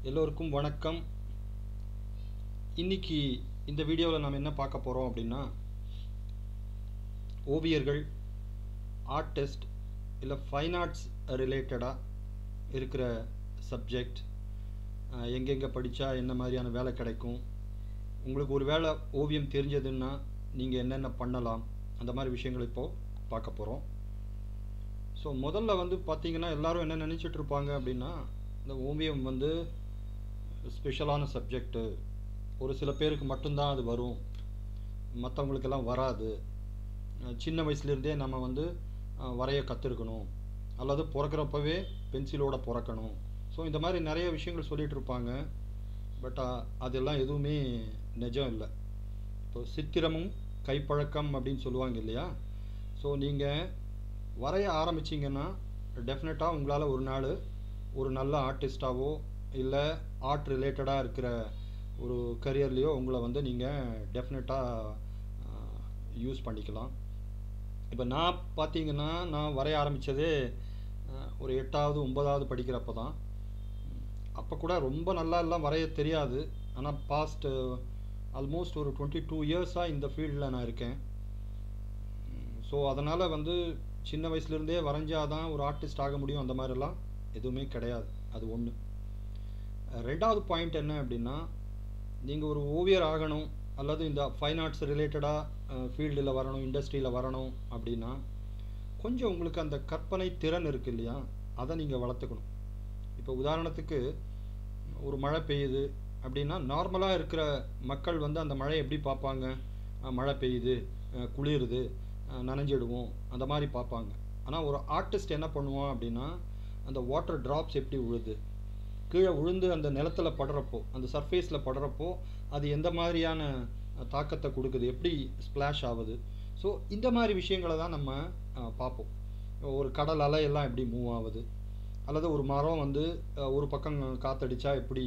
எல்லோருக்கும் வணக்கம் இன்னைக்கு இந்த வீடியோவில் நாம் என்ன பார்க்க போகிறோம் அப்படின்னா ஓவியர்கள் ஆர்டிஸ்ட் இல்லை ஃபைன் ஆர்ட்ஸ் ரிலேட்டடாக இருக்கிற சப்ஜெக்ட் எங்கெங்கே படித்தா என்ன மாதிரியான வேலை கிடைக்கும் உங்களுக்கு ஒரு வேளை ஓவியம் தெரிஞ்சதுன்னா நீங்கள் என்னென்ன பண்ணலாம் அந்த மாதிரி விஷயங்கள் இப்போது பார்க்க போகிறோம் ஸோ முதல்ல வந்து பார்த்தீங்கன்னா எல்லாரும் என்ன நினச்சிட்டு இருப்பாங்க அப்படின்னா இந்த ஓவியம் வந்து ஸ்பெஷலான சப்ஜெக்ட்டு ஒரு சில பேருக்கு மட்டும்தான் அது வரும் மற்றவங்களுக்கெல்லாம் வராது அஹ் சின்ன வயசுலேருந்தே நம்ம வந்து அஹ் வரைய கற்றுருக்கணும் அல்லது பிறக்கிறப்பவே பென்சிலோட பிறக்கணும் ஸோ இந்த மாதிரி நிறைய விஷயங்கள் சொல்லிட்டு இருப்பாங்க பட் அதெல்லாம் எதுவுமே நிஜம் இல்லை இப்போ சித்திரமும் கைப்பழக்கம் அப்படின்னு சொல்லுவாங்க இல்லையா ஸோ நீங்கள் வரைய ஆரம்பிச்சிங்கன்னா டெஃபினட்டாக உங்களால் ஒரு நாள் ஒரு நல்ல ஆர்டிஸ்டாவோ இல்லை ஆர்ட் ரிலேட்டடாக இருக்கிற ஒரு கரியர்லேயோ உங்களை வந்து நீங்கள் டெஃபினட்டாக யூஸ் பண்ணிக்கலாம் இப்போ நான் பார்த்தீங்கன்னா நான் வரைய ஆரம்பித்ததே ஒரு எட்டாவது ஒன்பதாவது படிக்கிறப்ப தான் அப்போ கூட ரொம்ப நல்லா எல்லாம் வரைய தெரியாது ஆனால் பாஸ்ட் ஆல்மோஸ்ட் ஒரு டுவெண்ட்டி டூ இயர்ஸாக இந்த ஃபீல்டில் நான் இருக்கேன் ஸோ அதனால் வந்து சின்ன வயசுலேருந்தே வரைஞ்சாதான் ஒரு ஆர்டிஸ்ட் ஆக முடியும் அந்த மாதிரிலாம் எதுவுமே கிடையாது அது ஒன்று ரெண்டாவது பாயிண்ட் என்ன அப்படின்னா நீங்கள் ஒரு ஓவியர் ஆகணும் அல்லது இந்த ஃபைன் ஆர்ட்ஸ் ரிலேட்டடாக ஃபீல்டில் வரணும் இண்டஸ்ட்ரியில் வரணும் அப்படின்னா கொஞ்சம் உங்களுக்கு அந்த கற்பனை திறன் இருக்கு இல்லையா அதை நீங்கள் வளர்த்துக்கணும் இப்போ உதாரணத்துக்கு ஒரு மழை பெய்யுது அப்படின்னா நார்மலாக இருக்கிற மக்கள் வந்து அந்த மழையை எப்படி பார்ப்பாங்க மழை பெய்யுது குளிருது நனைஞ்சிடுவோம் அந்த மாதிரி பார்ப்பாங்க ஆனால் ஒரு ஆர்டிஸ்ட் என்ன பண்ணுவோம் அப்படின்னா அந்த வாட்டர் ட்ராப்ஸ் எப்படி விழுது கீழே விழுந்து அந்த நிலத்தில் படுறப்போ அந்த சர்ஃபேஸில் படுறப்போ அது எந்த மாதிரியான தாக்கத்தை கொடுக்குது எப்படி ஸ்ப்ளாஷ் ஆகுது ஸோ இந்த மாதிரி விஷயங்களை தான் நம்ம பார்ப்போம் ஒரு கடல் அலை எல்லாம் எப்படி மூவ் ஆகுது அல்லது ஒரு மரம் வந்து ஒரு பக்கம் காத்தடிச்சா எப்படி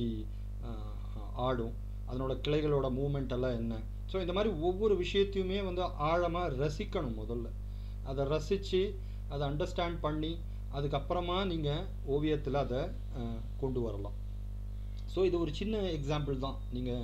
ஆடும் அதனோட கிளைகளோட மூமெண்ட் எல்லாம் என்ன ஸோ இந்த மாதிரி ஒவ்வொரு விஷயத்தையுமே வந்து ஆழமாக ரசிக்கணும் முதல்ல அதை ரசித்து அதை அண்டர்ஸ்டாண்ட் பண்ணி அதுக்கப்புறமா நீங்கள் ஓவியத்தில் அதை கொண்டு வரலாம் ஸோ இது ஒரு சின்ன எக்ஸாம்பிள் தான் நீங்கள்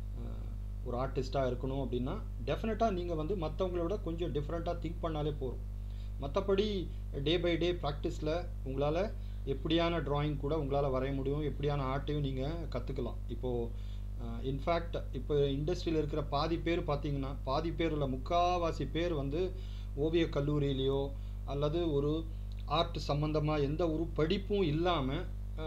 ஒரு ஆர்டிஸ்ட்டாக இருக்கணும் அப்படின்னா டெஃபினட்டாக நீங்கள் வந்து மற்றவங்களோட கொஞ்சம் டிஃப்ரெண்ட்டாக திங்க் பண்ணாலே போதும் மற்றபடி டே பை டே ப்ராக்டிஸில் உங்களால் எப்படியான ட்ராயிங் கூட உங்களால் வரைய முடியும் எப்படியான ஆர்ட்டையும் நீங்கள் கற்றுக்கலாம் இப்போது இன்ஃபேக்ட் இப்போ இண்டஸ்ட்ரியில் இருக்கிற பாதி பேர் பார்த்தீங்கன்னா பாதி பேர் இல்லை முக்காவாசி பேர் வந்து ஓவிய கல்லூரியிலையோ அல்லது ஒரு ஆர்ட் சம்மந்தமாக எந்த ஒரு படிப்பும் இல்லாமல்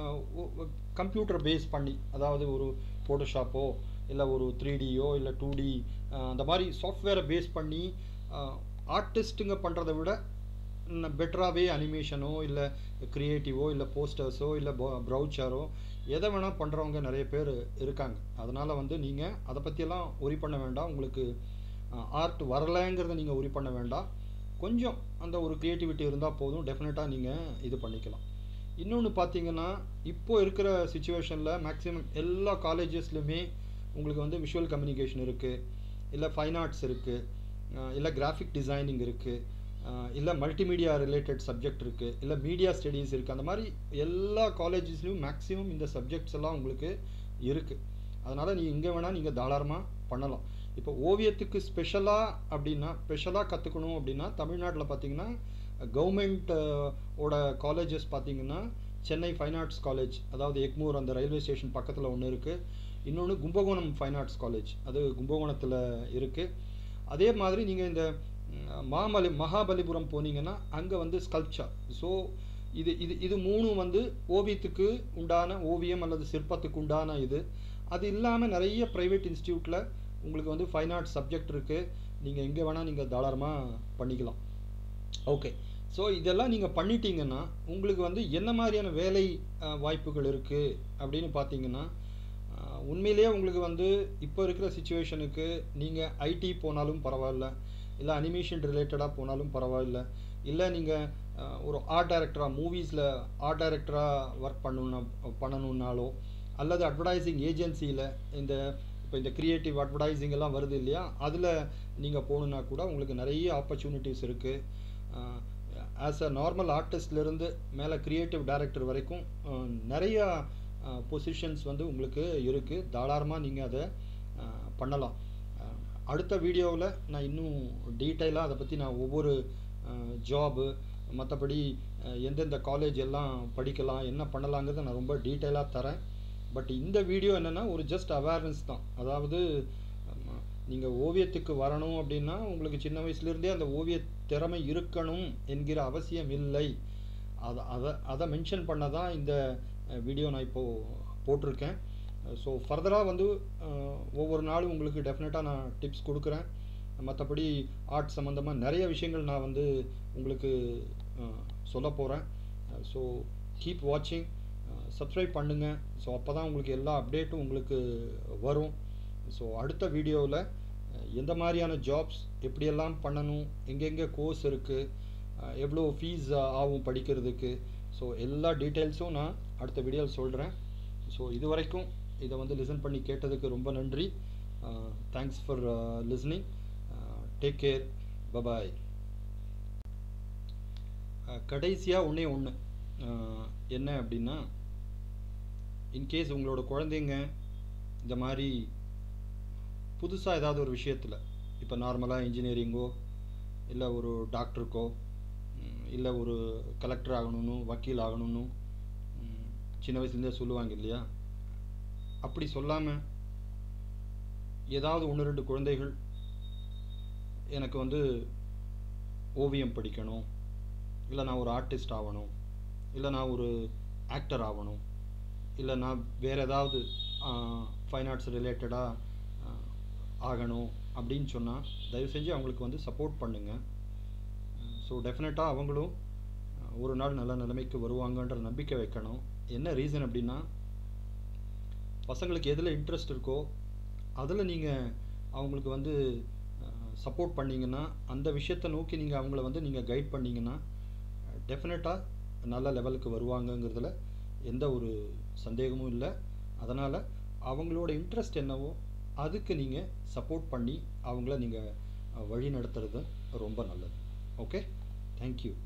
கம்ப்யூட்டர் பேஸ் பண்ணி அதாவது ஒரு ஃபோட்டோஷாப்போ இல்லை ஒரு த்ரீ டியோ இல்லை டூ டி அந்த மாதிரி சாஃப்ட்வேரை பேஸ் பண்ணி ஆர்டிஸ்ட்டுங்க பண்ணுறத விட பெட்டராகவே அனிமேஷனோ இல்லை க்ரியேட்டிவோ இல்லை போஸ்டர்ஸோ இல்லை ப்ரௌச்சரோ எதை வேணால் பண்ணுறவங்க நிறைய பேர் இருக்காங்க அதனால் வந்து நீங்கள் அதை பற்றியெல்லாம் ஒரி பண்ண வேண்டாம் உங்களுக்கு ஆர்ட் வரலைங்கிறத நீங்கள் ஒரி பண்ண வேண்டாம் கொஞ்சம் அந்த ஒரு க்ரியேட்டிவிட்டி இருந்தால் போதும் டெஃபினட்டாக நீங்கள் இது பண்ணிக்கலாம் இன்னொன்று பார்த்தீங்கன்னா இப்போது இருக்கிற சுச்சுவேஷனில் மேக்ஸிமம் எல்லா காலேஜஸ்லையுமே உங்களுக்கு வந்து விஷுவல் கம்யூனிகேஷன் இருக்குது இல்லை ஃபைன் ஆர்ட்ஸ் இருக்குது இல்லை கிராஃபிக் டிசைனிங் இருக்குது இல்லை மல்டிமீடியா ரிலேட்டட் சப்ஜெக்ட் இருக்குது இல்லை மீடியா ஸ்டடீஸ் இருக்குது அந்த மாதிரி எல்லா காலேஜஸ்லையும் மேக்ஸிமம் இந்த சப்ஜெக்ட்ஸ் எல்லாம் உங்களுக்கு இருக்குது அதனால் நீங்கள் இங்கே வேணால் நீங்கள் தாராளமாக பண்ணலாம் இப்போ ஓவியத்துக்கு ஸ்பெஷலாக அப்படின்னா ஸ்பெஷலாக கற்றுக்கணும் அப்படின்னா தமிழ்நாட்டில் பார்த்தீங்கன்னா கவர்மெண்ட் ஓட காலேஜஸ் பார்த்தீங்கன்னா சென்னை ஃபைன் ஆர்ட்ஸ் காலேஜ் அதாவது எக்மூர் அந்த ரயில்வே ஸ்டேஷன் பக்கத்தில் ஒன்று இருக்குது இன்னொன்று கும்பகோணம் ஃபைன் ஆர்ட்ஸ் காலேஜ் அது கும்பகோணத்தில் இருக்குது அதே மாதிரி நீங்கள் இந்த மாமலி மகாபலிபுரம் போனீங்கன்னா அங்கே வந்து ஸ்கல்ப்சர் ஸோ இது இது இது மூணும் வந்து ஓவியத்துக்கு உண்டான ஓவியம் அல்லது சிற்பத்துக்கு உண்டான இது அது இல்லாமல் நிறைய ப்ரைவேட் இன்ஸ்டியூட்டில் உங்களுக்கு வந்து ஃபைன் ஆர்ட்ஸ் சப்ஜெக்ட் இருக்குது நீங்கள் எங்கே வேணால் நீங்கள் தாராளமாக பண்ணிக்கலாம் ஓகே ஸோ இதெல்லாம் நீங்கள் பண்ணிட்டீங்கன்னா உங்களுக்கு வந்து என்ன மாதிரியான வேலை வாய்ப்புகள் இருக்குது அப்படின்னு பார்த்தீங்கன்னா உண்மையிலேயே உங்களுக்கு வந்து இப்போ இருக்கிற சுச்சுவேஷனுக்கு நீங்கள் ஐடி போனாலும் பரவாயில்ல இல்லை அனிமேஷன் ரிலேட்டடாக போனாலும் பரவாயில்ல இல்லை நீங்கள் ஒரு ஆர்ட் டைரக்டராக மூவிஸில் ஆர்ட் டைரக்டராக ஒர்க் பண்ணணுன்னா பண்ணணுன்னாலோ அல்லது அட்வர்டைஸிங் ஏஜென்சியில் இந்த இப்போ இந்த க்ரியேட்டிவ் அட்வர்டைஸிங் எல்லாம் வருது இல்லையா அதில் நீங்கள் போகணுன்னா கூட உங்களுக்கு நிறைய ஆப்பர்ச்சுனிட்டிஸ் இருக்குது ஆஸ் அ நார்மல் ஆர்டிஸ்ட்லேருந்து மேலே க்ரியேட்டிவ் டைரக்டர் வரைக்கும் நிறையா பொசிஷன்ஸ் வந்து உங்களுக்கு இருக்குது தாராளமாக நீங்கள் அதை அஹ், பண்ணலாம் அஹ், அடுத்த வீடியோவில் நான் இன்னும் டீட்டெயிலாக அதை பற்றி நான் ஒவ்வொரு ஜாபு மற்றபடி எந்தெந்த காலேஜ் எல்லாம் படிக்கலாம் என்ன பண்ணலாங்கிறத நான் ரொம்ப டீட்டெயிலாக தரேன் பட் இந்த வீடியோ என்னென்னா ஒரு ஜஸ்ட் அவேர்னஸ் தான் அதாவது நீங்கள் ஓவியத்துக்கு வரணும் அப்படின்னா உங்களுக்கு சின்ன வயசுலேருந்தே அந்த ஓவிய திறமை இருக்கணும் என்கிற அவசியம் இல்லை அதை அதை அதை மென்ஷன் பண்ண தான் இந்த வீடியோ நான் இப்போது போட்டிருக்கேன் ஸோ ஃபர்தராக வந்து அஹ், ஒவ்வொரு நாளும் உங்களுக்கு டெஃபினட்டாக நான் டிப்ஸ் கொடுக்குறேன் மற்றபடி ஆர்ட் சம்மந்தமாக நிறைய விஷயங்கள் நான் வந்து உங்களுக்கு சொல்ல போகிறேன் ஸோ கீப் வாட்சிங் சப்ஸ்கிரைப் பண்ணுங்கள் ஸோ அப்போ தான் உங்களுக்கு எல்லா அப்டேட்டும் உங்களுக்கு வரும் ஸோ அடுத்த வீடியோவில் எந்த மாதிரியான ஜாப்ஸ் எப்படியெல்லாம் பண்ணணும் எங்கெங்கே கோர்ஸ் இருக்குது எவ்வளோ ஃபீஸ் ஆகும் படிக்கிறதுக்கு ஸோ எல்லா டீட்டெயில்ஸும் நான் அடுத்த வீடியோவில் சொல்கிறேன் ஸோ இது வரைக்கும் இதை வந்து லிசன் பண்ணி கேட்டதுக்கு ரொம்ப நன்றி thanks for listening take care bye bye கடைசியாக ஒன்றே ஒன்று என்ன அப்படின்னா இன்கேஸ் உங்களோட குழந்தைங்க இந்த மாதிரி புதுசாக ஏதாவது ஒரு விஷயத்தில் இப்போ நார்மலாக இன்ஜினியரிங்கோ இல்லை ஒரு டாக்டருக்கோ இல்லை ஒரு கலெக்டர் ஆகணும்னு வக்கீல் ஆகணும்னு ம், சின்ன வயசுலேருந்தே சொல்லுவாங்க இல்லையா அப்படி சொல்லாமல் ஏதாவது ஒன்று ரெண்டு குழந்தைகள் எனக்கு வந்து ஓவியம் படிக்கணும் இல்லை நான் ஒரு ஆர்டிஸ்ட் ஆகணும் இல்லை நான் ஒரு ஆக்டர் ஆகணும் இல்லை நான் வேறு ஏதாவது ஃபைன் ஆர்ட்ஸ் ரிலேட்டடாக ஆகணும் அப்படின்னு சொன்னால் தயவு செஞ்சு அவங்களுக்கு வந்து சப்போர்ட் பண்ணுங்கள் ஸோ டெஃபினட்டாக அவங்களும் அஹ், ஒரு நாள் நல்ல நிலைமைக்கு வருவாங்கன்ற நம்பிக்கை வைக்கணும் என்ன ரீசன் அப்படின்னா பசங்களுக்கு எதில் இன்ட்ரெஸ்ட் இருக்கோ அதில் நீங்கள் அவங்களுக்கு வந்து சப்போர்ட் பண்ணீங்கன்னா அந்த விஷயத்தை நோக்கி நீங்கள் அவங்கள வந்து நீங்கள் கைட் பண்ணீங்கன்னா டெஃபினட்டாக நல்ல லெவலுக்கு வருவாங்கங்கிறதுல எந்த ஒரு சந்தேகமும் இல்லை அதனால் அவங்களோட இன்ட்ரெஸ்ட் என்னவோ அதுக்கு நீங்கள் சப்போர்ட் பண்ணி அவங்கள நீங்கள் வழி நடத்துறது ரொம்ப நல்லது ஓகே தேங்க்யூ